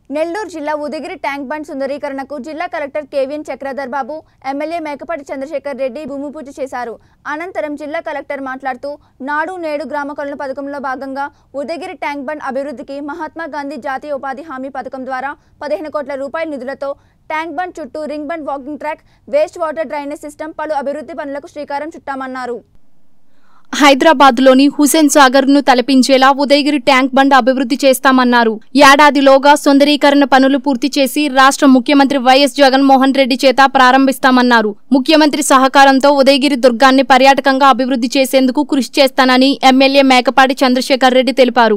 నెల్లూరు జిల్లా Udayagiri tank bund సుందరీకరణకు జిల్లా collector KVN Chakradhar Babu MLA Mekapati Chandrasekhar Reddy భూమి పూజ చేశారు అనంతరం జిల్లా కలెక్టర్ మాట్లాడుతూ నాడు నేడు గ్రామ కొలను పథకంలో భాగంగా ఉదగిరి ట్యాంక్ బండ్ అభివృద్ధికి మహాత్మా గాంధీ జాతీయ ఉపాధి హామీ పథకం ద్వారా పదిహేను కోట్ల రూపాయల నిధులతో ట్యాంక్ బండ్ చుట్టూ ring bund walking track waste water drainage system పలు అభివృద్ధి పనులకు శ్రీకారం చుట్టామన్నారు హైదరాబాద్లోని హుసేన్ సాగర్ ను తలపించేలా ఉదయగిరి ట్యాంక్ బండ్ అభివృద్ధి చేస్తామన్నారు ఏడాదిలోగా సుందరీకరణ పనులు పూర్తి చేసి రాష్ట్ర ముఖ్యమంత్రి వైఎస్ జగన్మోహన్ రెడ్డి చేత ప్రారంభిస్తామన్నారు ముఖ్యమంత్రి సహకారంతో ఉదయగిరి దుర్గాన్ని పర్యాటకంగా అభివృద్ధి చేసేందుకు కృషి చేస్తానని ఎమ్మెల్యే మేకపాటి చంద్రశేఖర్ రెడ్డి తెలిపారు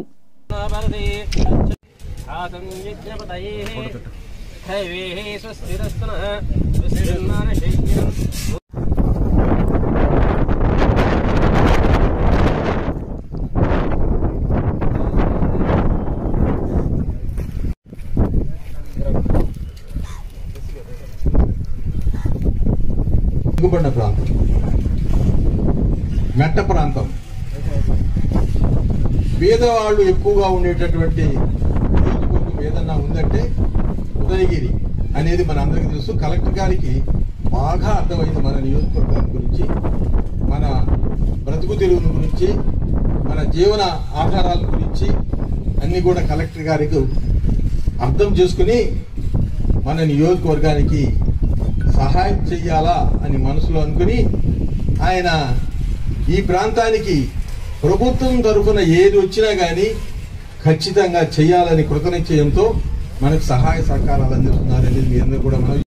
దిగుబడిన ప్రాంతం మెట్ట ప్రాంతం పేదవాళ్ళు ఎక్కువగా ఉండేటటువంటి నియోజకవర్గం ఏదన్నా ఉందంటే ఉదయగిరి అనేది మన అందరికీ తెలుసు కలెక్టర్ గారికి బాగా అర్థమైంది మన నియోజకవర్గాల గురించి మన బ్రతుకు తెరువుల గురించి మన జీవన ఆధారాల గురించి అన్ని కూడా కలెక్టర్ గారికి అర్థం చేసుకుని మన నియోజకవర్గానికి సహాయం చెయ్యాలా అని మనసులో అనుకుని ఆయన ఈ ప్రాంతానికి ప్రభుత్వం తరఫున ఏది వచ్చినా గానీ ఖచ్చితంగా చేయాలని కృతనిశ్చయంతో మనకు సహాయ సహకారాలు అందిస్తున్నారనేది మీ అందరూ కూడా మనం